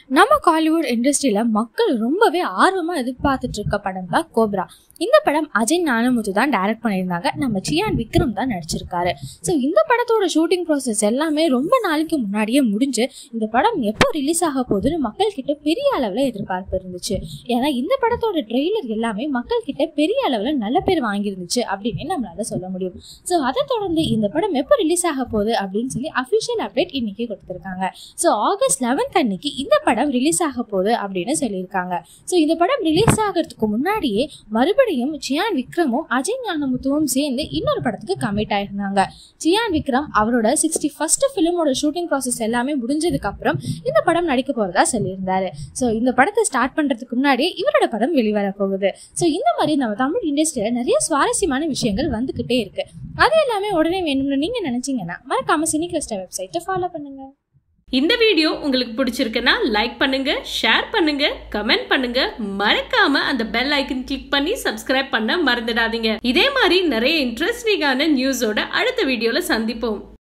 நம்ம காலிவுட் இண்டஸ்ட்ரியில மக்கள் ரொம்பவே ஆர்வமா எதிர்பார்த்துட்டு இருக்க படம் தான் கோப்ரா இந்த படம் அஜய் ஞானமுத்து தான் டைரக்ட் பண்ணியிருந்தாங்க நம்ம சியான் விக்ரம் தான் நடிச்சிருக்காரு ஸோ இந்த படத்தோட ஷூட்டிங் ப்ராசஸ் எல்லாமே ரொம்ப நாளைக்கு முன்னாடியே முடிஞ்சு இந்த படம் எப்போ ரிலீஸ் ஆக போகுதுன்னு மக்கள் கிட்ட பெரிய அளவில் எதிர்பார்ப்பு இருந்துச்சு ஏன்னா இந்த படத்தோட ட்ரெய்லர் எல்லாமே மக்கள் கிட்ட பெரிய அளவில் நல்ல பேர் வாங்கியிருந்துச்சு அப்படின்னு நம்மளால சொல்ல முடியும் ஸோ அதை தொடர்ந்து இந்த படம் எப்போ ரிலீஸ் ஆக போகுது அப்படின்னு சொல்லி அஃபிஷியல் அப்டேட் இன்னைக்கு கொடுத்துருக்காங்க ஸோ ஆகஸ்ட் லெவன்த் அன்னைக்கு இந்த படம் ரிலீஸ் ஆக போகுது அப்படின்னு சொல்லியிருக்காங்க ஸோ இந்த படம் ரிலீஸ் ஆகிறதுக்கு முன்னாடியே மறுபடியும் சியான் விக்ரமும் அஜய் ஞானமுத்துவும் சேர்ந்து இன்னொரு படத்துக்கு கமிட் ஆயிருந்தாங்க சியான் விக்ரம் அவரோட சிக்ஸ்டி ஃபர்ஸ்ட் ஃபிலிமோட ஷூட்டிங் ப்ராசஸ் எல்லாமே முடிஞ்சதுக்கு அப்புறம் இந்த படம் நடிக்க போறதா சொல்லியிருந்தாரு ஸோ இந்த படத்தை ஸ்டார்ட் பண்றதுக்கு முன்னாடியே இவரோட படம் வெளிவர போகுது ஸோ இந்த மாதிரி நம்ம தமிழ் இண்டஸ்ட்ரியில நிறைய சுவாரஸ்யமான விஷயங்கள் வந்துகிட்டே இருக்கு அது எல்லாமே உடனே வேணும்னு நீங்க நினைச்சீங்கன்னா மறக்காம சினிகிறிஸ்டா வெப்சைட்டை ஃபாலோ பண்ணுங்க இந்த வீடியோ உங்களுக்கு பிடிச்சிருக்குன்னா லைக் பண்ணுங்க ஷேர் பண்ணுங்க கமெண்ட் பண்ணுங்க மறக்காம அந்த பெல் ஐக்கன் கிளிக் பண்ணி சப்ஸ்கிரைப் பண்ண மறந்துடாதீங்க இதே மாதிரி நிறைய இன்ட்ரெஸ்டிங்கான நியூஸோட அடுத்த வீடியோல சந்திப்போம்